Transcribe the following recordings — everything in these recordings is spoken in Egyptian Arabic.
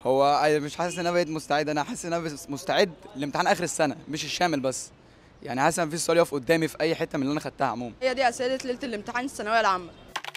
هو أنا مش حاسس ان انا بقيت مستعد انا حاسس ان انا بس مستعد لامتحان اخر السنه مش الشامل بس يعني حاسس ان في سؤال يقف قدامي في اي حته من اللي انا خدتها عموما هي دي اسئله ليله الامتحان الثانويه العامه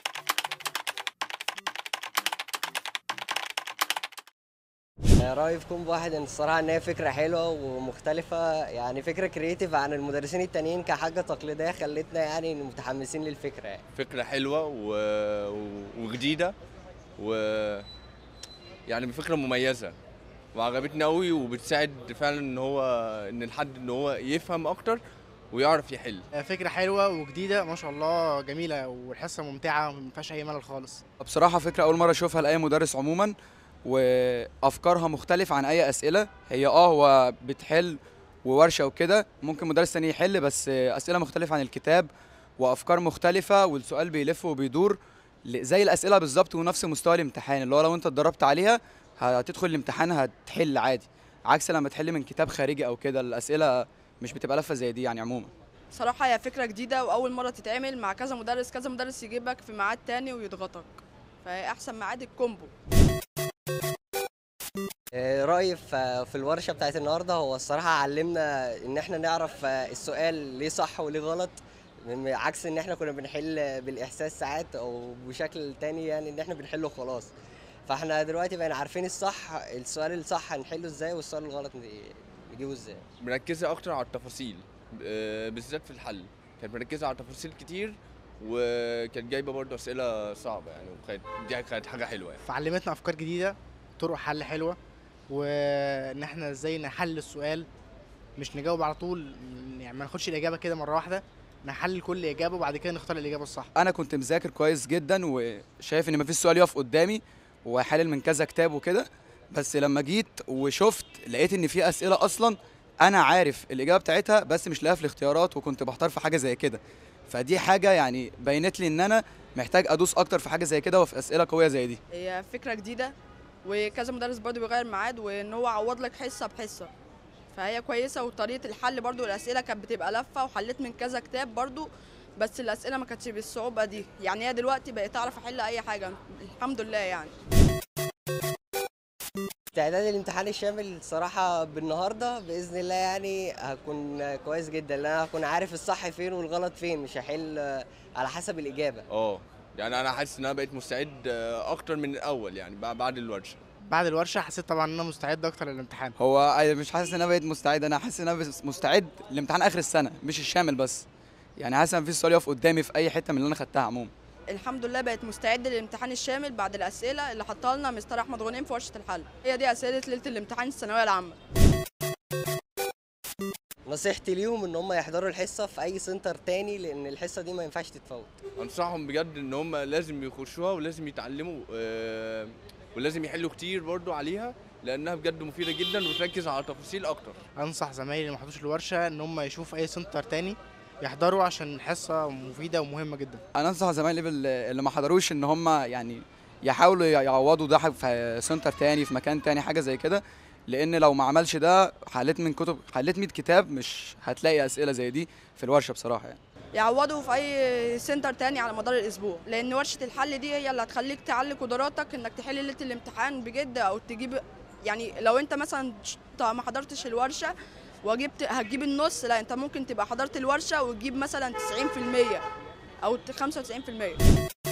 رأيي في كومبو واحد ان الصراحة ان هي فكرة حلوة ومختلفة يعني فكرة كرييتيف عن المدرسين التانيين كحاجة تقليدية خلتنا يعني متحمسين للفكرة يعني. فكرة حلوة و... و- وجديدة و يعني فكرة مميزة وعجبتني قوي وبتساعد فعلا ان هو ان الحد ان هو يفهم اكتر ويعرف يحل فكرة حلوة وجديدة ما شاء الله جميلة والحصة ممتعة وما فيهاش أي ملل خالص بصراحه فكره اول مره اشوفها لاي مدرس عموما وافكارها مختلفه عن اي اسئله هي اه هو بتحل وورشه وكده ممكن مدرس تاني يحل بس اسئله مختلفه عن الكتاب وافكار مختلفه والسؤال بيلف وبيدور ل- زي الاسئله بالظبط ونفس مستوى الامتحان اللي هو لو انت اتدربت عليها هتدخل الامتحان هتحل عادي عكس لما تحل من كتاب خارجي او كده الاسئله مش بتبقى لفه زي دي يعني عموما صراحه هي فكره جديده واول مره تتعمل مع كذا مدرس كذا مدرس يجيبك في ميعاد تاني ويضغطك فهي احسن ميعاد الكومبو آه، رأيي في في الورشة بتاعت النهاردة هو الصراحة علمنا ان احنا نعرف آه، السؤال ليه صح وليه غلط من- عكس ان احنا كنا بنحل بالاحساس ساعات او بشكل تاني يعني ان احنا بنحله خلاص فاحنا دلوقتي بقينا عارفين الصح السؤال الصح هنحله ازاي والسؤال الغلط ن- نجيبه ازاي مركزة اكتر على التفاصيل آه، بالذات في الحل كانت مركزة على تفاصيل كتير وكانت جايبة برضه اسئلة صعبة يعني وكانت دي كانت حاجة حلوة يعني فعلمتنا أفكار جديدة طرق حل حلوة وإن احنا ازاي نحل السؤال مش نجاوب على طول يعني ما ناخدش الإجابة كده مرة واحدة نحلل كل إجابة وبعد كده نختار الإجابة الصح انا كنت مذاكر كويس جدا وشايف ان مفيش سؤال يقف قدامي وحالل من كذا كتاب وكده بس لما جيت وشفت لقيت ان في اسئله اصلا انا عارف الاجابه بتاعتها بس مش لاقيها في الاختيارات وكنت بحتار في حاجه زي كده فدي حاجه يعني بينت لي ان انا محتاج ادوس اكتر في حاجه زي كده وفي اسئله قويه زي دي هي فكره جديده وكذا مدرس برضو بيغير ميعاد وان هو عوض لك حصه بحصه فهي كويسه وطريقه الحل برضو الاسئله كانت بتبقى لفه وحليت من كذا كتاب برضو بس الاسئله ما كانتش بالصعوبه دي يعني هي دلوقتي بقيت اعرف احل اي حاجه الحمد لله يعني استعداد الامتحان الشامل صراحة بالنهاردة بإذن الله يعني هكون كويس جدا لأن أنا هكون عارف الصح فين والغلط فين مش هحل آه، على حسب الإجابة اه يعني انا حاسس ان انا بقيت مستعد آه، اكتر من الاول يعني بع- بعد الورشة بعد الورشة حسيت طبعا إن أنا مستعد أكتر للامتحان هو أنا مش حاسس ان انا بقيت مستعد انا حاسس ان انا بس مستعد لامتحان اخر السنه مش الشامل بس يعني حاسس ان في سؤال يقف قدامي في اي حته من اللي انا خدتها عموما الحمد لله بقيت مستعد للامتحان الشامل بعد الاسئله اللي حطها لنا مستر احمد غنيم في ورشه الحل هي دي اسئله ليله الامتحان الثانويه العامه نصيحتي ليهم إن هم يحضروا الحصة في أي سنتر تاني لأن الحصة دي ما ينفعش تتفوت انصحهم بجد ان هم لازم يخشوها ولازم يتعلموا آه، ولازم يحلوا كتير برضو عليها لانها بجد مفيده جدا وتركز على تفاصيل اكتر أنصح زمايلي اللي ما حضروش الورشة إن هم يشوفوا أي سنتر تاني يحضروا عشان الحصة مفيدة ومهمة جدا انا انصح زمايلي بال- اللي ما حضروش ان هم يعني يحاولوا يعوضوا ده في سنتر تاني في مكان تاني حاجه زي كده لان لو ما عملش ده حليت من كتب حليت 100 كتاب مش هتلاقي اسئله زي دي في الورشه بصراحه يعني يعوضوا في اي سنتر تاني على مدار الاسبوع لان ورشه الحل دي هي اللي هتخليك تعلي قدراتك انك تحل ليله الامتحان بجد او تجيب يعني لو انت مثلا ش- ما حضرتش الورشه وجبت هتجيب النص لا انت ممكن تبقى حضرت الورشه وتجيب مثلا 90% او 95%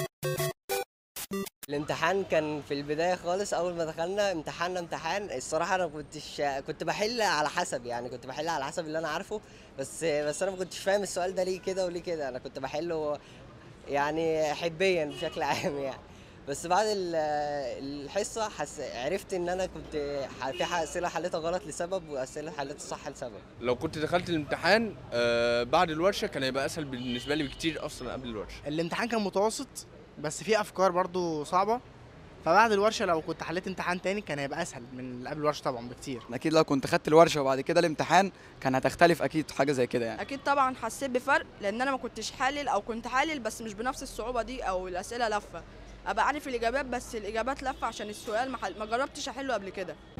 الامتحان كان في البداية خالص أول ما دخلنا امتحاننا امتحان الصراحة أنا كنتش كنت بحل على حسب يعني كنت بحل على حسب اللي أنا عارفه بس بس أنا ما كنتش فاهم السؤال ده ليه كده وليه كده أنا كنت بحله يعني حبيا بشكل عام يعني بس بعد ال- الحصة حس... عرفت إن أنا كنت ح- في ح- أسئلة حليتها غلط لسبب وأسئلة حليتها صح لسبب لو كنت دخلت الامتحان آه، بعد الورشه كان هيبقى اسهل بالنسبه لي بكتير اصلا قبل الورشه الامتحان كان متوسط بس فيه أفكار برضو صعبة فبعد الورشة لو كنت حليت امتحان تاني كان هيبقى أسهل من اللي قبل الورشة طبعا بكتير اكيد لو كنت خدت الورشه وبعد كده الامتحان كان هتختلف اكيد حاجه زي كده يعني اكيد طبعا حسيت بفرق لان انا ما كنتش حالل او كنت حالل بس مش بنفس الصعوبه دي او الاسئله لفه ابقى عارف الاجابات بس الاجابات لفه عشان السؤال ما, حل... ما جربتش احله قبل كده